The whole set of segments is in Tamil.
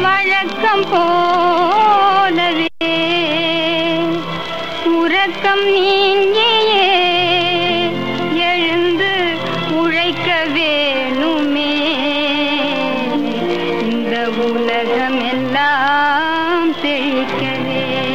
வழக்கம் போலவே உறக்கம் நீங்கியே எழுந்து உழைக்க வேணுமே இந்த உலகம் எல்லாம் செழிக்கவே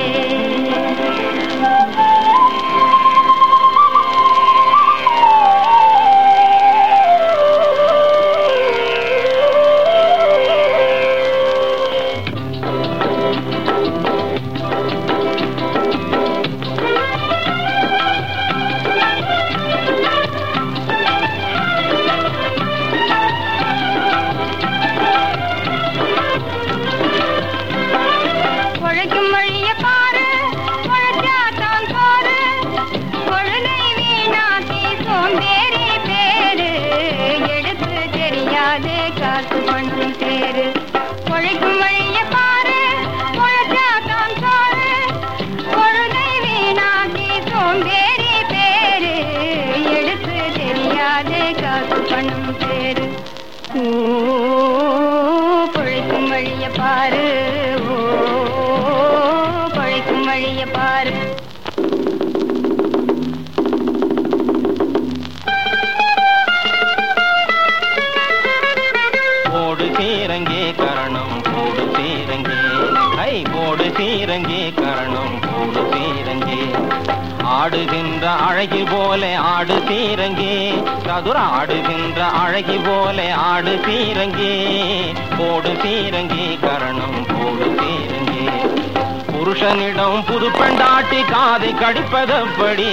உழைக்கும் வழிய பாரு உழைச்சாத்தான் சோறு பொழுதை வீணாக்கி சோம்பேறி பேரு எடுத்து தெரியாதே காசு பண்ணும் பேரு உழைக்கும் வழிய பாரு உழைச்சாத்தான் சோறு பொழுதை வீணாக்கி சோம்பேறி பேரு எடுத்து தெரியாதே காசு பண்ணும் பேரு ஓ பொழைக்கும் வழிய பாரு ஓ பொழைக்கும் வழிய பாரு போடு சீரங்கே கரணம் போடு சீரங்கே ஐ போடு சீரங்கே கரணம் போடு சீரங்கே ஆடுகின்ற அழகி போல ஆடு சீரங்கே சதுர ஆடுகின்ற அழகி போல ஆடு சீரங்கே போடு சீரங்கே கரணம் போடு சீரங்கே புருஷனிடம் புது பெண்டாட்டி காதை கடிப்பதப்படி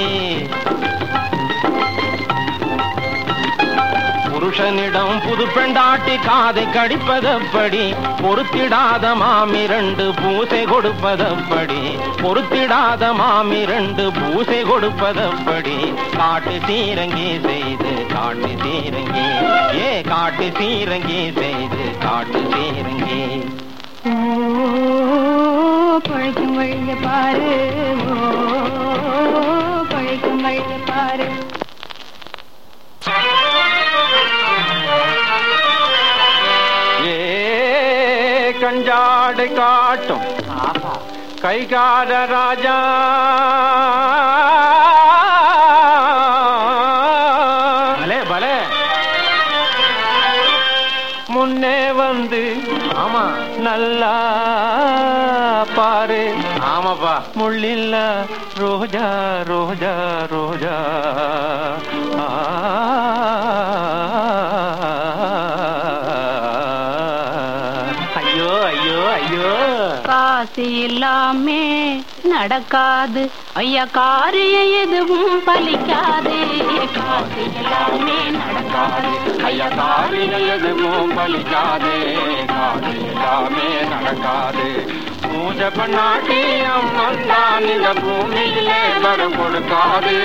புருஷனிடம் புது பெண்டாட்டி காதை கடிப்பதப்படி பொறுத்திடாத மாமிரண்டு பூசை கொடுப்பதப்படி பொறுத்திடாத மாமிரண்டு பூசை கொடுப்பதப்படி காட்டு சீரங்கி செய்து காட்டு சீரங்கி ஏ காட்டு சீரங்கி செய்து காட்டு சீரங்கி ஓ பொழைக்கும் வழிய பாரு ஓ பொழைக்கும் வழிய பாரு ஏ கஞ்சாடு காட்டும் கைகார ராஜா பலே பலே முன்னே வந்து ஆமா நல்லா பாரு ஆமாப்பா முள்ளில்ல ரோஜா ரோஜா ரோஜா ஆ. ஐயோ ஐயோ ஐயோ காசு இல்லாமே நடக்காது ஐயா காரியம் எதுவும் பலிக்காது காசு இல்லாமே நடக்காது ஐயா காரியம் எதுவும் பலிக்காது காது எல்லாமே நடக்காது பூஜை பண்ணாட்டி அம்மன் தான் இந்த பூமியிலே வரம் கொடுக்காது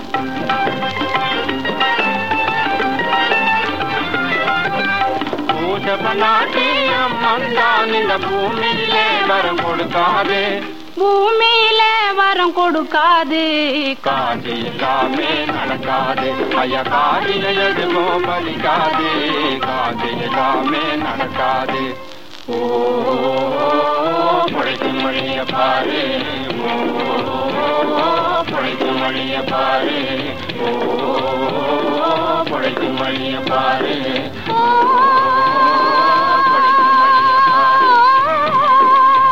பூஜை பண்ணாட்டி அம்மன் தான் இந்த பூமியிலே வரம் கொடுக்காது பூமியில வரம் கொடுக்காது காது எல்லாமே நடக்காது ஐயா காரியம் எதுவும் பலிக்காது காது எல்லாமே நடக்காது ஓ பொழைக்கும் வழிய பாரு ஓ பொழைக்கும் வழிய பாரு ஓ பொழைக்கும் வழிய பாரு ஓ, பொழைக்கும் வழிய பாரு.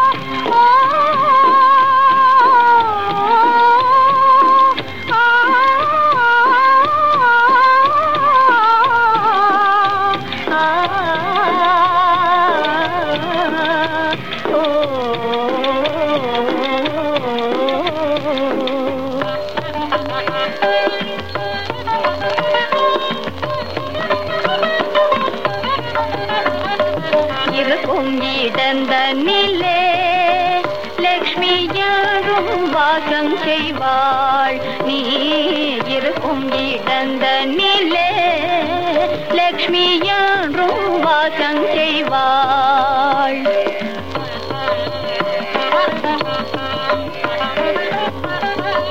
இருக்கும் இடந்த நிலே லக்ஷ்மி யாரும் வாசம் செய்வாள் நீ இருக்கும் இடந்த நிலே லக்ஷ்மி யாரும் வாசம் செய்வாள்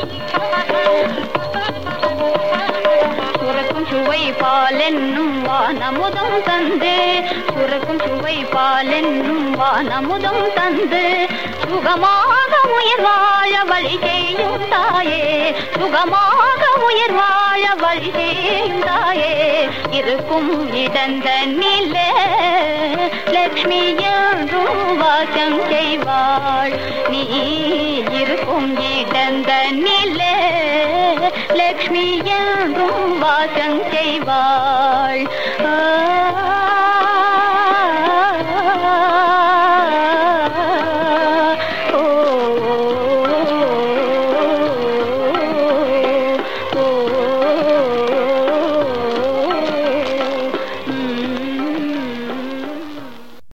சுரக்கும் சுவை பால் என்னும் வான் வானமுதம் தந்து சுரக்கும் சுவை பால் என்னும் வானமுதம் தந்து சுகமாக உயிர் வாழ வழி செய்யும் தாயே சுகமாக உயிர் வாழ வழி செய்யும் தாயே இருக்கும் இடந்த நிலே லக்ஷ்மி என்றும் வாசம் செய்வாள் நீ இருக்கும் இடந்த நிலே லக்ஷ்மி என்றும் வாசம் செய்வாள் ஆ